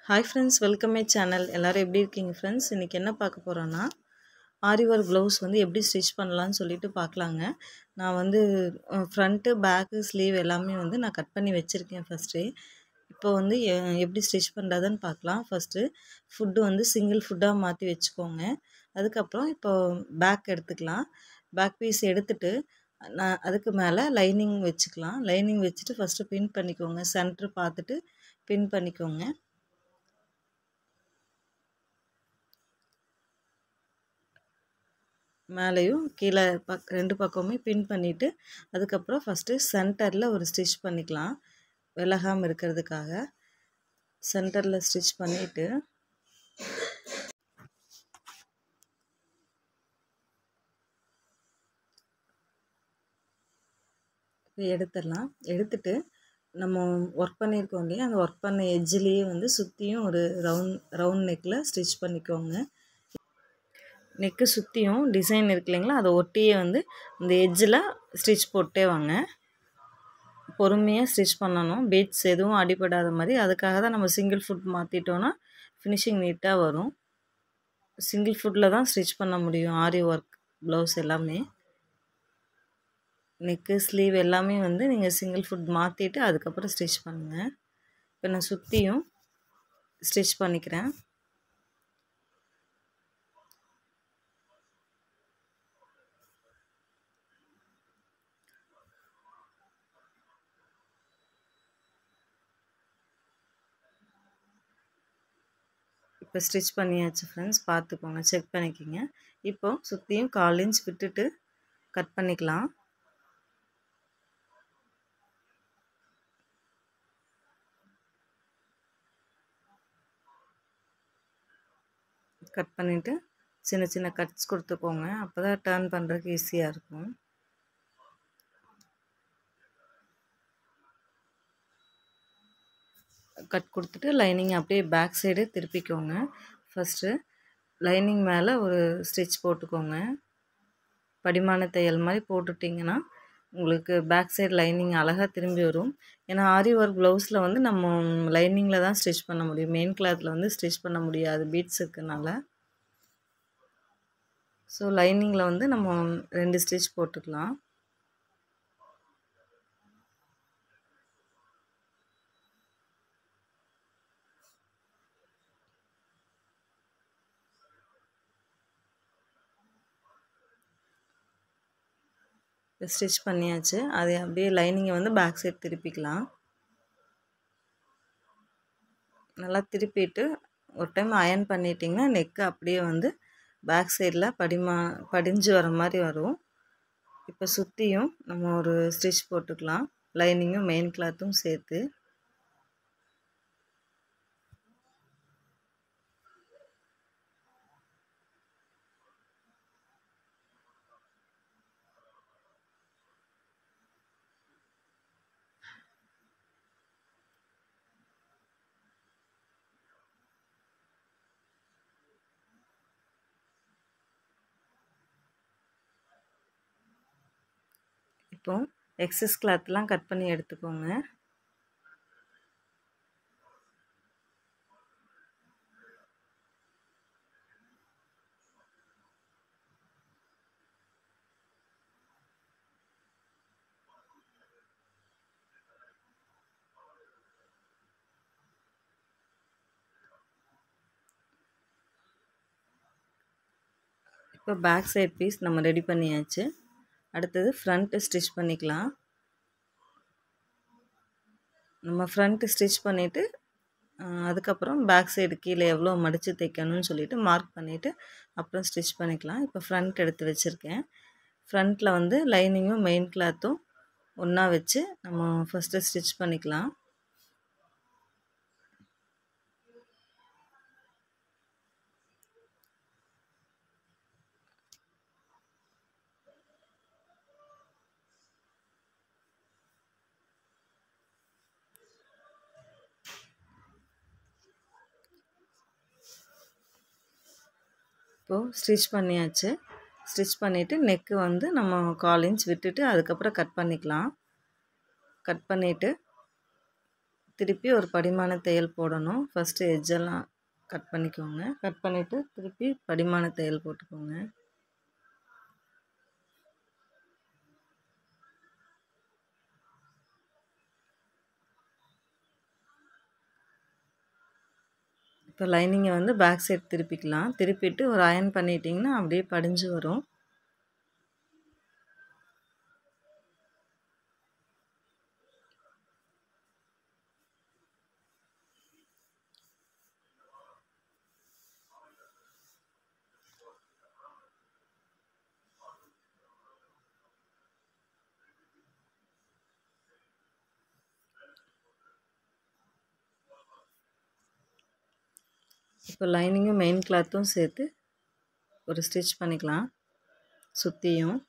hi friends welcome my channel எல்லோரும் எப்படி இருக்கீங்க ஃப்ரெண்ட்ஸ் இன்றைக்கி என்ன பார்க்க போகிறோன்னா ஆரி ஒர்க் ப்ளவுஸ் வந்து எப்படி ஸ்டிச் பண்ணலான்னு சொல்லிட்டு பார்க்கலாங்க நான் வந்து ஃப்ரண்ட்டு பேக்கு ஸ்லீவ் எல்லாமே வந்து நான் கட் பண்ணி வச்சுருக்கேன் ஃபஸ்ட்டே இப்போ வந்து எ- எப்படி ஸ்டிச் பண்ணுறதுன்னு பார்க்கலாம் ஃபஸ்ட்டு ஃபுட்டு வந்து சிங்கிள் ஃபுட்டாக மாற்றி வச்சுக்கோங்க அதுக்கப்புறம் இப்போ பேக் எடுத்துக்கலாம் பேக் பீஸ் எடுத்துட்டு நான் அதுக்கு மேலே லைனிங் வச்சுக்கலாம் லைனிங் வச்சுட்டு ஃபஸ்ட்டு பின் பண்ணிக்கோங்க சென்ட்ரு பார்த்துட்டு பின் பண்ணிக்கோங்க மேலேயும் கீழே பக் ரெண்டு பக்கமுமே பின் பண்ணிவிட்டு அதுக்கப்புறம் ஃபஸ்ட்டு சென்டரில் ஒரு ஸ்டிச் பண்ணிக்கலாம் விலகாமல் இருக்கிறதுக்காக சென்டரில் ஸ்டிச் பண்ணிவிட்டு எடுத்துடலாம் எடுத்துட்டு நம்ம ஒர்க் பண்ணியிருக்கோம் இல்லையா அந்த ஒர்க் பண்ண எட்ஜ்லேயே வந்து சுற்றியும் ஒரு ரவுண்ட் ரவுண்ட் நெக்கில் ஸ்டிச் பண்ணிக்கோங்க நெக்கு சுற்றியும் டிசைன் இருக்கு இல்லைங்களா அதை ஒட்டியே வந்து இந்த எட்ஜில் ஸ்டிச் போட்டே வாங்க பொறுமையாக ஸ்டிச் பண்ணணும் பீட்ஸ் எதுவும் அடிபடாத மாதிரி அதுக்காக தான் நம்ம சிங்கிள் ஃபுட் மாற்றிட்டோன்னா ஃபினிஷிங் நீட்டாக வரும் சிங்கிள் ஃபுட்டில் தான் ஸ்டிச் பண்ண முடியும் ஆரி ஒர்க் ப்ளவுஸ் எல்லாமே நெக்கு ஸ்லீவ் எல்லாமே வந்து நீங்கள் சிங்கிள் ஃபுட் மாற்றிட்டு அதுக்கப்புறம் ஸ்டிச் பண்ணுங்கள் இப்போ நான் சுற்றியும் ஸ்டிச் பண்ணிக்கிறேன் இப்போ ஸ்டிச் பண்ணியாச்சு ஃப்ரெண்ட்ஸ் பார்த்துக்கோங்க செக் பண்ணிக்கோங்க இப்போ சுற்றியும் கால் இன்ச் விட்டுட்டு கட் பண்ணிக்கலாம் கட் பண்ணிவிட்டு சின்ன சின்ன கட்ஸ் கொடுத்துக்கோங்க அப்போ தான் டேர்ன் பண்ணுறதுக்கு ஈஸியாக இருக்கும் கட் கொடுத்துட்டு லைனிங் அப்படியே பேக் சைடு திருப்பிக்கோங்க ஃபஸ்ட்டு லைனிங் மேலே ஒரு ஸ்டிச் போட்டுக்கோங்க படிமான தையல் மாதிரி போட்டுட்டிங்கன்னா உங்களுக்கு பேக் சைடு லைனிங் அழகாக திரும்பி வரும் ஏன்னா ஆரி ஒர்க் ப்ளவுஸில் வந்து நம்ம லைனிங்கில் தான் ஸ்டிச் பண்ண முடியும் மெயின் கிளாத்தில் வந்து ஸ்டிச் பண்ண முடியாது பீட்ஸ் இருக்கனால ஸோ லைனிங்கில் வந்து நம்ம ரெண்டு ஸ்டிச் போட்டுக்கலாம் ஸ்டிச் பண்ணியாச்சு அது அப்படியே லைனிங்கை வந்து பேக் சைடு திருப்பிக்கலாம் நல்லா திருப்பிட்டு ஒரு டைம் அயன் பண்ணிட்டிங்கன்னா நெக்கு அப்படியே வந்து பேக் சைடில் படிமா படிஞ்சு வர மாதிரி வரும் இப்போ சுற்றியும் நம்ம ஒரு ஸ்டிச் போட்டுக்கலாம் லைனிங்கும் மெயின் கிளாத்தும் சேர்த்து இப்போ எக்ஸஸ் கிளாத்லாம் கட் பண்ணி எடுத்துக்கோங்க இப்போ பேக் சைட் பீஸ் நம்ம ரெடி பண்ணியாச்சு அடுத்தது ஃப்ரண்ட்டு ஸ்டிச் பண்ணிக்கலாம் நம்ம ஃப்ரண்ட்டு ஸ்டிச் பண்ணிவிட்டு அதுக்கப்புறம் பேக் சைடு கீழே எவ்வளோ மடித்து தைக்கணும்னு சொல்லிவிட்டு மார்க் பண்ணிவிட்டு அப்புறம் ஸ்டிச் பண்ணிக்கலாம் இப்போ ஃப்ரண்ட் எடுத்து வச்சுருக்கேன் ஃப்ரண்ட்டில் வந்து லைனிங்கும் மெயின் கிளாத்தும் ஒன்றா வச்சு நம்ம ஃபஸ்ட்டு ஸ்டிச் பண்ணிக்கலாம் இப்போது ஸ்டிச் பண்ணியாச்சு ஸ்டிச் பண்ணிவிட்டு நெக்கு வந்து நம்ம கால் இன்ச் விட்டுட்டு அதுக்கப்புறம் கட் பண்ணிக்கலாம் கட் பண்ணிவிட்டு திருப்பி ஒரு படிமான தையல் போடணும் ஃபஸ்ட்டு எட்ஜெல்லாம் கட் பண்ணிக்கோங்க கட் பண்ணிவிட்டு திருப்பி படிமான தையல் போட்டுக்கோங்க இப்போ லைனிங்கை வந்து பேக் சைட் திருப்பிக்கலாம் திருப்பிட்டு ஒரு அயன் பண்ணிட்டிங்கன்னா அப்படியே படிஞ்சு வரும் இப்போ லைனிங்கும் மெயின் கிளாத்தும் சேர்த்து ஒரு ஸ்டிச் பண்ணிக்கலாம் சுற்றியும்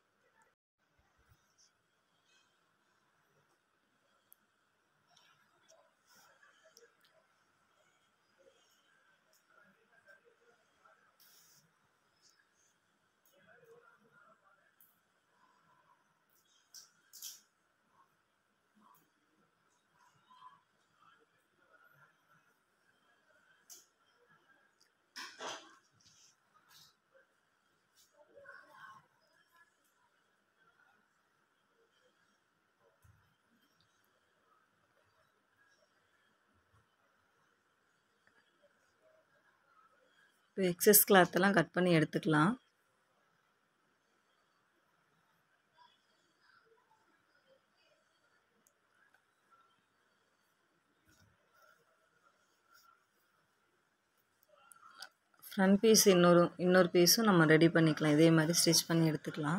இப்போ எக்ஸஸ் கிளாத்தெல்லாம் கட் பண்ணி எடுத்துக்கலாம் ஃப்ரண்ட் பீஸ் இன்னொரு இன்னொரு பீஸும் நம்ம ரெடி பண்ணிக்கலாம் இதே மாதிரி ஸ்டிச் பண்ணி எடுத்துக்கலாம்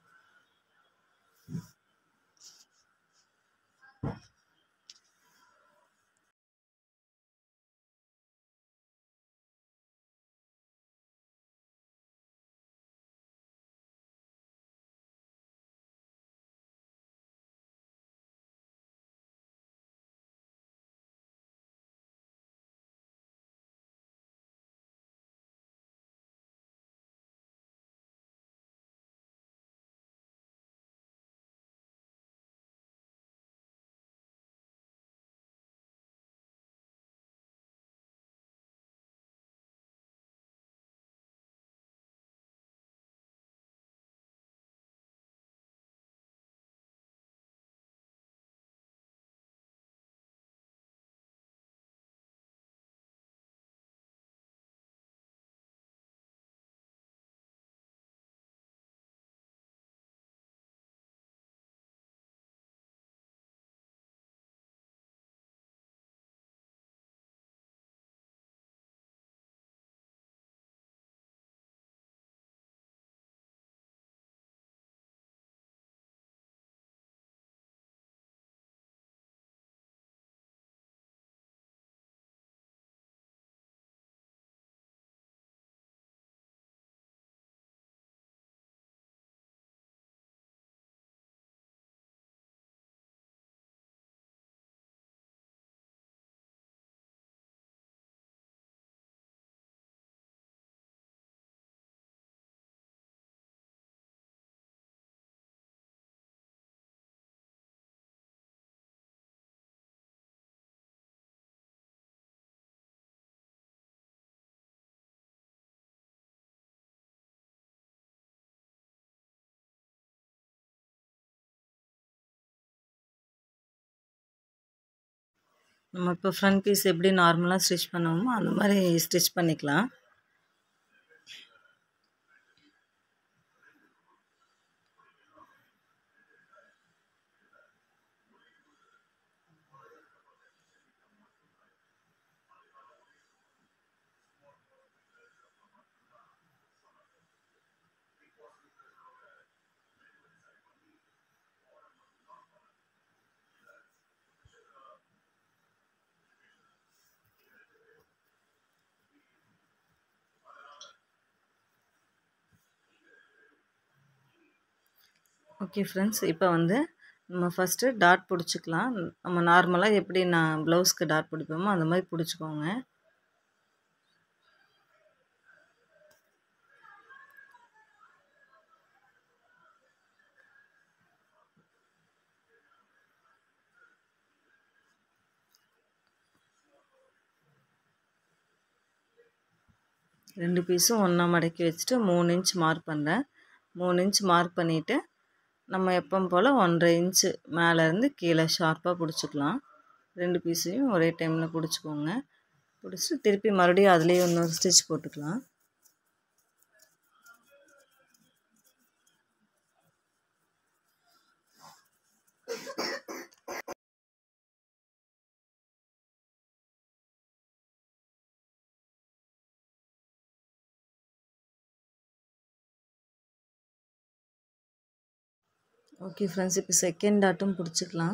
நம்ம இப்போ ஃப்ரண்ட் பீஸ் எப்படி நார்மலாக ஸ்டிச் பண்ணுவோமோ அந்த மாதிரி ஸ்டிச் பண்ணிக்கலாம் ஓகே ஃப்ரெண்ட்ஸ் இப்போ வந்து நம்ம ஃபஸ்ட்டு டாட் பிடிச்சிக்கலாம் நம்ம நார்மலாக எப்படி நான் ப்ளவுஸ்க்கு டாட் பிடிப்போமோ அந்த மாதிரி பிடிச்சிக்கோங்க ரெண்டு பீஸும் ஒன்றா மடக்கி வச்சுட்டு மூணு இன்ச் மார்க் பண்ணுறேன் மூணு இன்ச் மார்க் பண்ணிவிட்டு நம்ம எப்பவும் போல் ஒன்றரை இன்ச்சு மேலேருந்து கீழே ஷார்ப்பாக பிடிச்சிக்கலாம் ரெண்டு பீஸையும் ஒரே டைமில் பிடிச்சிக்கோங்க பிடிச்சிட்டு திருப்பி மறுபடியும் அதுலேயே இன்னொரு ஸ்டிச் போட்டுக்கலாம் ஓகே ஃப்ரெண்ட்ஸ் இப்போ செகண்ட் டாட்டும் பிடிச்சிக்கலாம்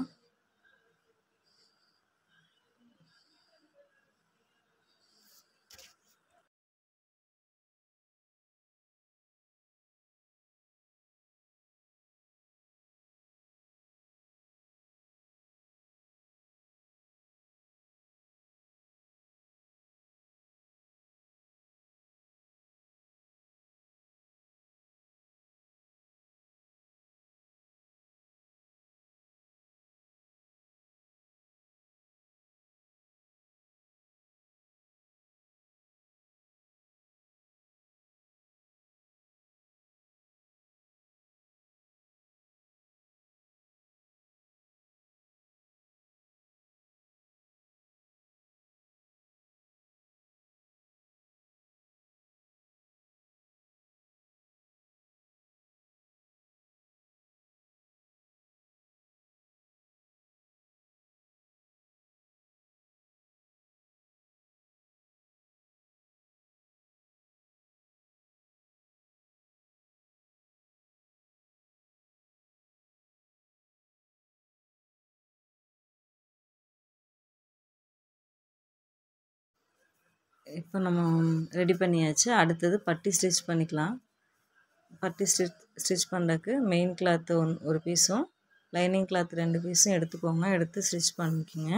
இப்போ நம்ம ரெடி பண்ணியாச்சு அடுத்தது பட்டி ஸ்டிச் பண்ணிக்கலாம் பட்டி ஸ்டிச் ஸ்டிச் பண்ணுறதுக்கு மெயின் கிளாத்து ஒன் ஒரு பீஸும் லைனிங் கிளாத் ரெண்டு பீஸும் எடுத்துக்கோங்க எடுத்து ஸ்டிச் பண்ணிக்கோங்க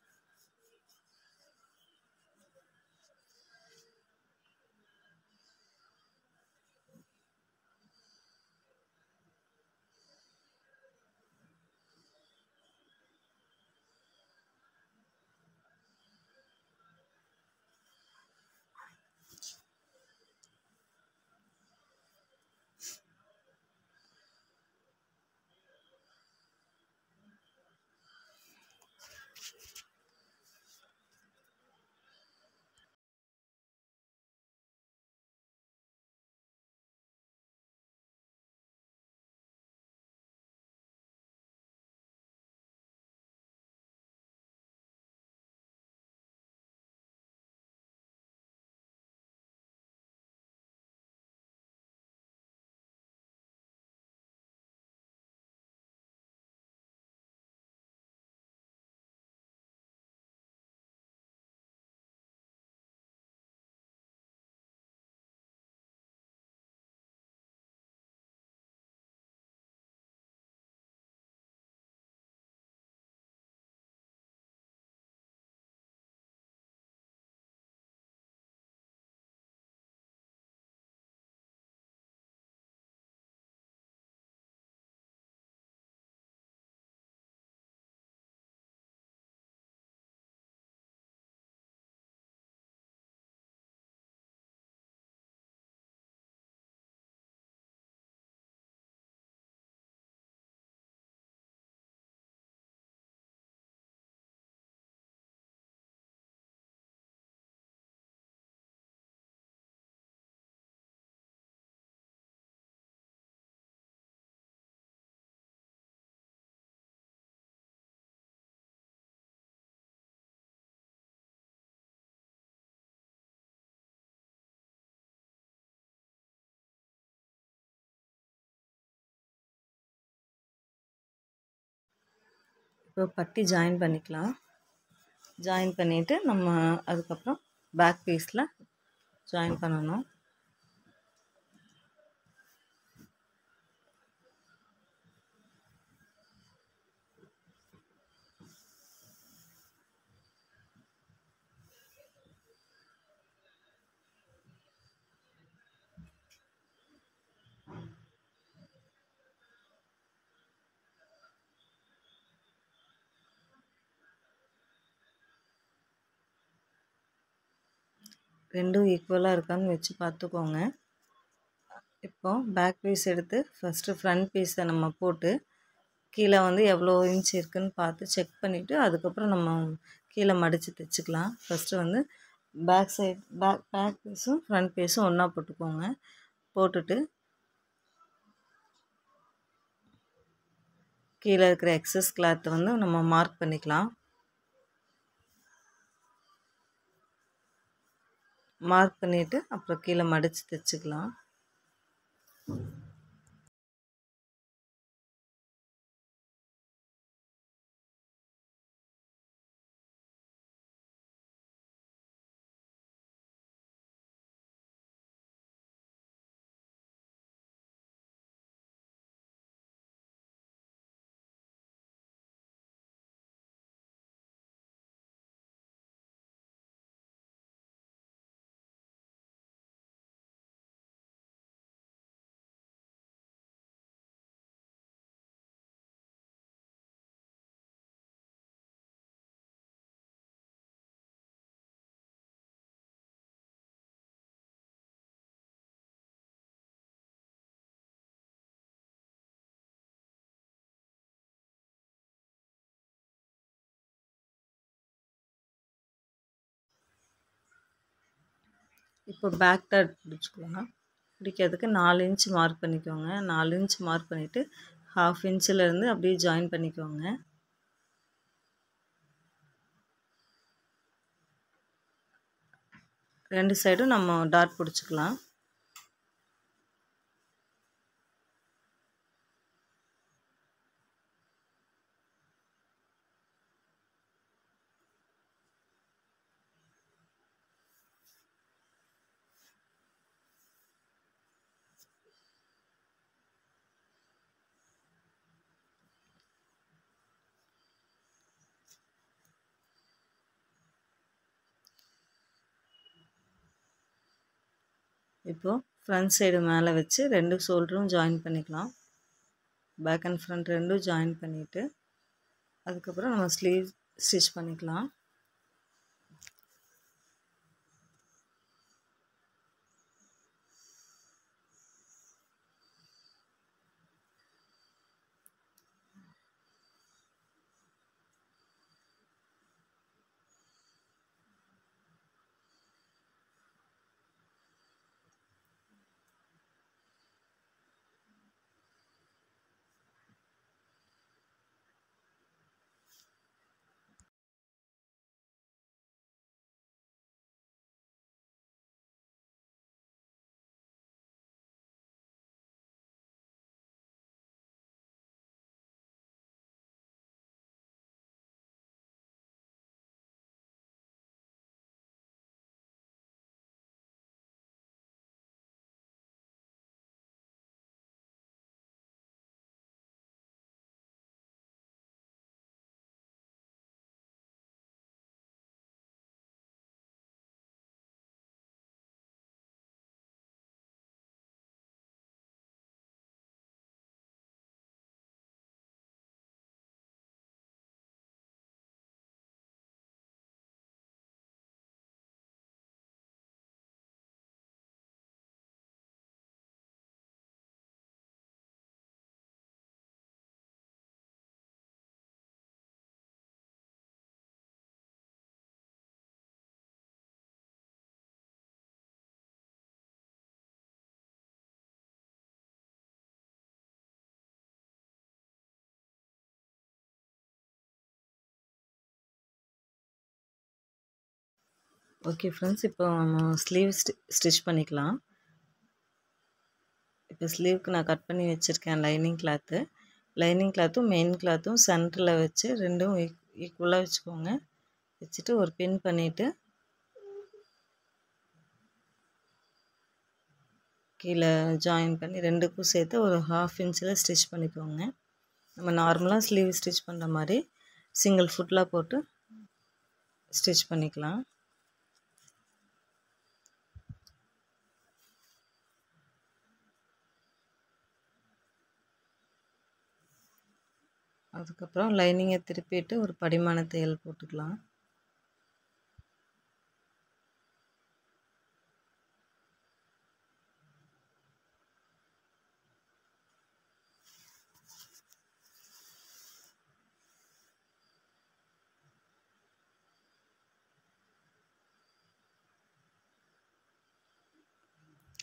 இப்போ பட்டி ஜாயின் பண்ணிக்கலாம் ஜாயின் பண்ணிவிட்டு நம்ம அதுக்கப்புறம் பேக் பீஸில் ஜாயின் பண்ணணும் ரெண்டும் ஈக்குவலாக இருக்கான்னு வச்சு பார்த்துக்கோங்க இப்போ பேக் பீஸ் எடுத்து ஃபஸ்ட்டு ஃப்ரண்ட் பீஸை நம்ம போட்டு கீழே வந்து எவ்வளோ இன்ச் இருக்குன்னு பார்த்து செக் பண்ணிவிட்டு அதுக்கப்புறம் நம்ம கீழே மடித்து தைச்சிக்கலாம் ஃபஸ்ட்டு வந்து பேக் சைட் பேக் பேக் பீஸும் ஃப்ரண்ட் பீஸும் ஒன்றா போட்டுக்கோங்க போட்டுட்டு கீழே இருக்கிற எக்ஸஸ் கிளாத்தை வந்து நம்ம மார்க் பண்ணிக்கலாம் மார்க் பண்ணிவிட்டு அப்புறம் கீழே மடித்து தைச்சிக்கலாம் இப்போ பேக் டாட் பிடிச்சிக்கலாம் பிடிக்கிறதுக்கு நாலு இன்ச் மார்க் பண்ணிக்கோங்க நாலு இன்ச் மார்க் பண்ணிவிட்டு ஹாஃப் இன்ச்சிலேருந்து அப்படியே ஜாயின் பண்ணிக்கோங்க ரெண்டு சைடும் நம்ம டாட் பிடிச்சிக்கலாம் இப்போது ஃப்ரண்ட் சைடு மேலே வச்சு ரெண்டு ஷோல்டரும் ஜாயின் பண்ணிக்கலாம் பேக் அண்ட் ஃப்ரண்ட் ரெண்டும் ஜாயின் பண்ணிவிட்டு அதுக்கப்புறம் நம்ம ஸ்லீவ் ஸ்டிச் பண்ணிக்கலாம் ஓகே ஃப்ரெண்ட்ஸ் இப்போ நம்ம ஸ்லீவ் ஸ்டி ஸ்டிச் பண்ணிக்கலாம் இப்போ ஸ்லீவ்க்கு நான் கட் பண்ணி வச்சுருக்கேன் லைனிங் கிளாத்து லைனிங் கிளாத்தும் மெயின் கிளாத்தும் சென்டரில் வச்சு ரெண்டும் ஈக் ஈக்குவலாக வச்சுக்கோங்க வச்சுட்டு ஒரு பின் பண்ணிவிட்டு கீழே ஜாயின் பண்ணி ரெண்டுக்கும் சேர்த்து ஒரு ஹாஃப் இன்ச்சில் ஸ்டிச் பண்ணிக்கோங்க நம்ம நார்மலாக ஸ்லீவ் ஸ்டிச் பண்ணுற மாதிரி சிங்கிள் ஃபுட்டில் போட்டு ஸ்டிச் பண்ணிக்கலாம் அதுக்கப்புறம் லைனிங்கை திருப்பிட்டு ஒரு படிமான தையல் போட்டுக்கலாம்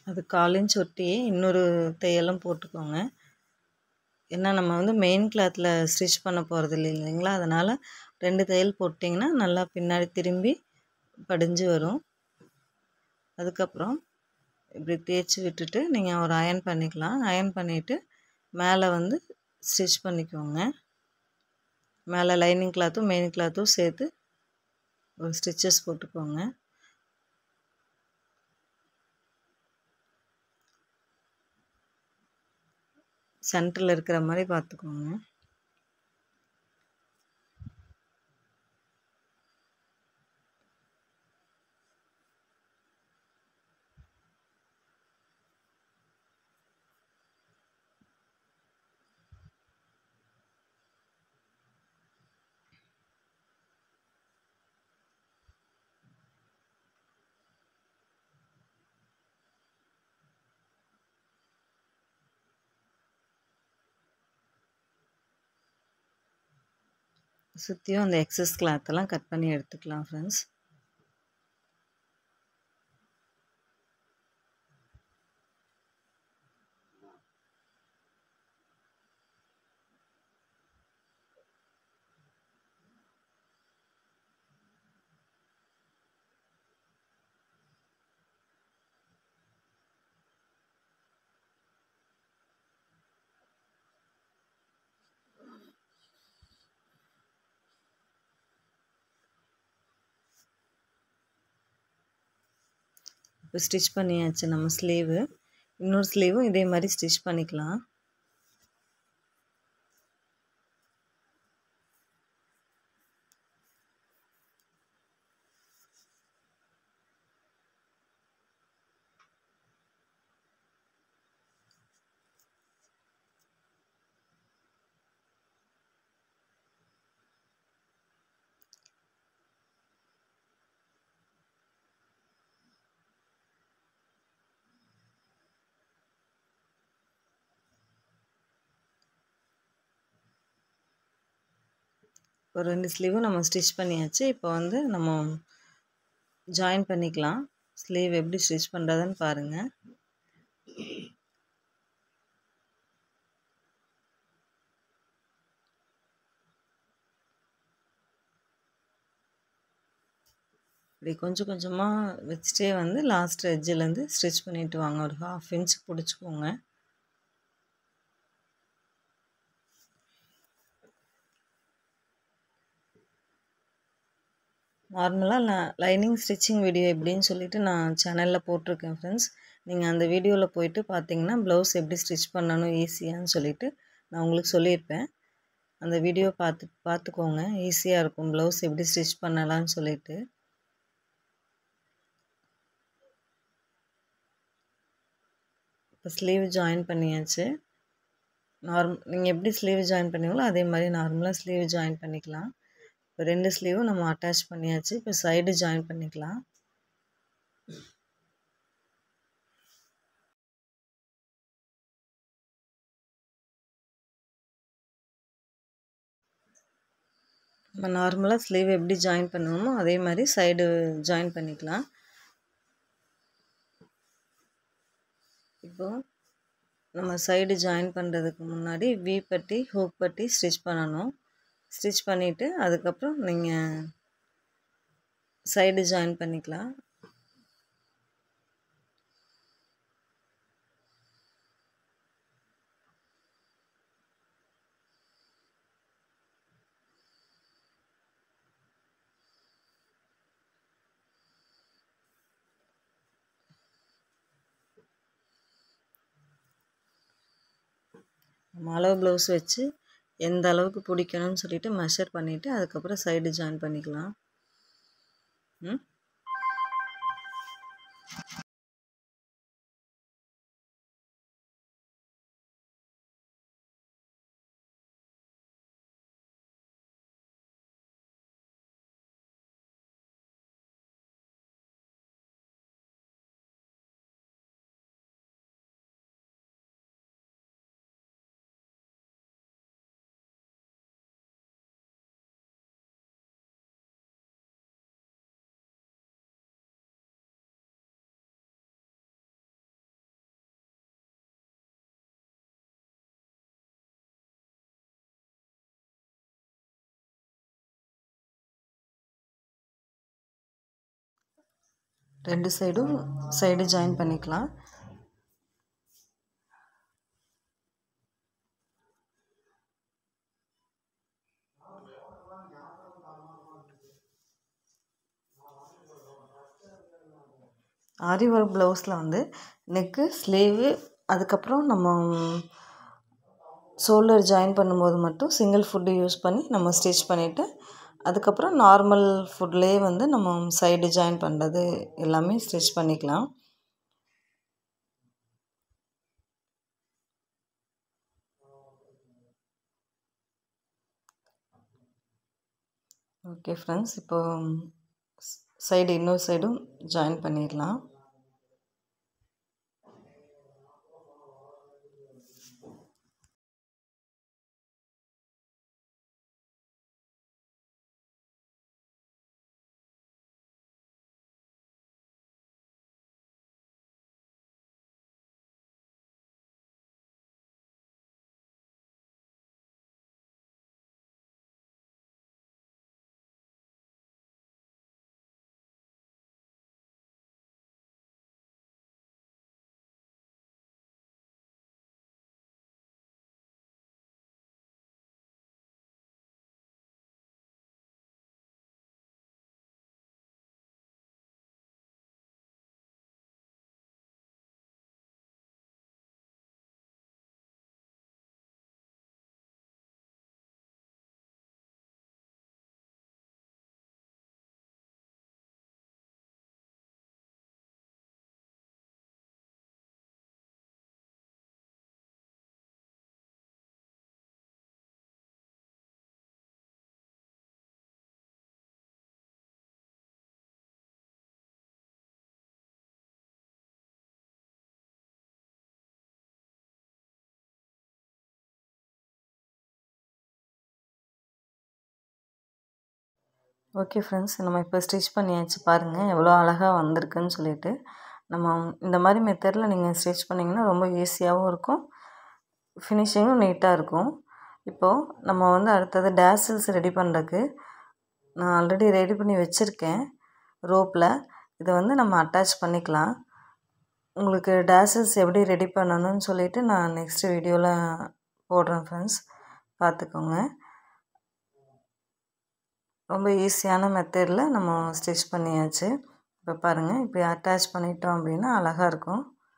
அது கால் இன்ச் ஒட்டியே இன்னொரு தையலும் போட்டுக்கோங்க ஏன்னா நம்ம வந்து மெயின் கிளாத்தில் ஸ்டிச் பண்ண போகிறது இல்லை இல்லைங்களா அதனால் ரெண்டு தையல் போட்டிங்கன்னா நல்லா பின்னாடி திரும்பி படிஞ்சு வரும் அதுக்கப்புறம் இப்படி தேய்ச்சி விட்டுட்டு நீங்கள் ஒரு அயன் பண்ணிக்கலாம் அயன் பண்ணிவிட்டு மேலே வந்து ஸ்டிச் பண்ணிக்கோங்க மேலே லைனிங் கிளாத்தும் மெயின் கிளாத்தும் சேர்த்து ஒரு ஸ்டிச்சஸ் போட்டுக்கோங்க சென்டரில் இருக்கிற மாதிரி பார்த்துக்கோங்க சுற்றியும் அந்த எக்ஸஸ் கிளாத்தெல்லாம் கட் பண்ணி எடுத்துக்கலாம் ஃப்ரெண்ட்ஸ் இப்போ ஸ்டிச் பண்ணியாச்சு நம்ம ஸ்லீவு இன்னொரு ஸ்லீவும் இதே மாதிரி ஸ்டிச் பண்ணிக்கலாம் ஒரு ரெண்டு ஸ்லீவும் நம்ம ஸ்டிச் பண்ணியாச்சு இப்போ வந்து நம்ம ஜாயின் பண்ணிக்கலாம் ஸ்லீவ் எப்படி ஸ்டிச் பண்ணுறதுன்னு பாருங்கள் இப்படி கொஞ்சம் கொஞ்சமாக வச்சுட்டே வந்து லாஸ்ட் எட்ஜிலேருந்து ஸ்டிச் பண்ணிவிட்டு வாங்க ஒரு ஹாஃப் இன்ச் பிடிச்சிக்கோங்க நார்மலாக நான் லைனிங் ஸ்டிச்சிங் வீடியோ எப்படின்னு சொல்லிட்டு நான் சேனலில் போட்டிருக்கேன் ஃப்ரெண்ட்ஸ் நீங்கள் அந்த வீடியோவில் போயிட்டு பார்த்தீங்கன்னா ப்ளவுஸ் எப்படி ஸ்டிச் பண்ணணும் ஈஸியான்னு சொல்லிட்டு நான் உங்களுக்கு சொல்லியிருப்பேன் அந்த வீடியோ பார்த்து பார்த்துக்கோங்க ஈஸியாக இருக்கும் ப்ளவுஸ் எப்படி ஸ்டிச் பண்ணலான்னு சொல்லிட்டு இப்போ ஸ்லீவ் ஜாயின் பண்ணியாச்சு நார்ம் நீங்கள் எப்படி ஸ்லீவ் ஜாயின் பண்ணீங்களோ அதே மாதிரி நார்மலாக ஸ்லீவ் ஜாயின் பண்ணிக்கலாம் இப்போ ரெண்டு ஸ்லீவும் நம்ம அட்டாச் பண்ணியாச்சு இப்போ சைடு ஜாயின் பண்ணிக்கலாம் நம்ம நார்மலாக ஸ்லீவ் எப்படி ஜாயின் பண்ணுவோமோ அதே மாதிரி சைடு ஜாயின் பண்ணிக்கலாம் இப்போது நம்ம சைடு ஜாயின் பண்ணுறதுக்கு முன்னாடி வி பட்டி ஹூக் பட்டி ஸ்டிச் பண்ணணும் ஸ்டிச் பண்ணிவிட்டு அதுக்கப்புறம் நீங்கள் சைடு ஜாயின் பண்ணிக்கலாம் நம்ம அளவு ப்ளவுஸ் வச்சு எந்த அளவுக்கு பிடிக்கணும்னு சொல்லிட்டு மெஷர் பண்ணிவிட்டு அதுக்கப்புறம் சைடு ஜாயின் பண்ணிக்கலாம் ம் ரெண்டு சைடும் சைடு ஜாயின் பண்ணிக்கலாம் ஆரி ஒர்க் ப்ளவுஸில் வந்து நெக்கு ஸ்லீவு அதுக்கப்புறம் நம்ம ஷோல்டர் ஜாயின் பண்ணும்போது மட்டும் சிங்கிள் ஃபுட்டு யூஸ் பண்ணி நம்ம ஸ்டிச் பண்ணிவிட்டு அதுக்கப்புறம் நார்மல் ஃபுட்லேயே வந்து நம்ம சைடு ஜாயின் பண்ணுறது எல்லாமே ஸ்டிச் பண்ணிக்கலாம் ஓகே ஃப்ரெண்ட்ஸ் இப்போ சைடு இன்னொரு சைடும் ஜாயின் பண்ணிடலாம் ஓகே ஃப்ரெண்ட்ஸ் நம்ம இப்போ ஸ்டிச் பண்ணியாச்சு பாருங்கள் எவ்வளோ அழகாக வந்திருக்குன்னு சொல்லிட்டு நம்ம இந்த மாதிரி மெத்தடில் நீங்கள் ஸ்டிச் பண்ணிங்கன்னா ரொம்ப ஈஸியாகவும் இருக்கும் ஃபினிஷிங்கும் நீட்டாக இருக்கும் இப்போது நம்ம வந்து அடுத்தது டேசில்ஸ் ரெடி பண்ணுறதுக்கு நான் ஆல்ரெடி ரெடி பண்ணி வச்சுருக்கேன் ரோப்பில் இதை வந்து நம்ம அட்டாச் பண்ணிக்கலாம் உங்களுக்கு டேசில்ஸ் எப்படி ரெடி பண்ணணும்னு சொல்லிவிட்டு நான் நெக்ஸ்ட் வீடியோவில் போடுறேன் ஃப்ரெண்ட்ஸ் பார்த்துக்கோங்க ரொம்ப ஈஸியான மெத்தடில் நம்ம ஸ்டிச் பண்ணியாச்சு இப்போ பாருங்கள் இப்படி அட்டாச் பண்ணிட்டோம் அப்படின்னா அழகாக இருக்கும்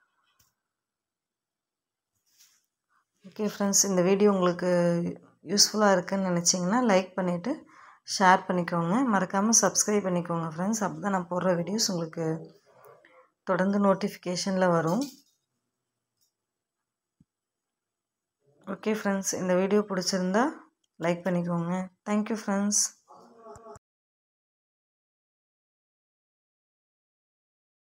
ஓகே ஃப்ரெண்ட்ஸ் இந்த வீடியோ உங்களுக்கு யூஸ்ஃபுல்லாக இருக்குதுன்னு நினச்சிங்கன்னா லைக் பண்ணிவிட்டு ஷேர் பண்ணிக்கோங்க மறக்காமல் சப்ஸ்கிரைப் பண்ணிக்கோங்க ஃப்ரெண்ட்ஸ் அப்போ தான் நான் போடுற வீடியோஸ் உங்களுக்கு தொடர்ந்து நோட்டிஃபிகேஷனில் வரும் ஓகே ஃப்ரெண்ட்ஸ் இந்த வீடியோ பிடிச்சிருந்தா லைக் பண்ணிக்கோங்க தேங்க்யூ ஃப்ரெண்ட்ஸ்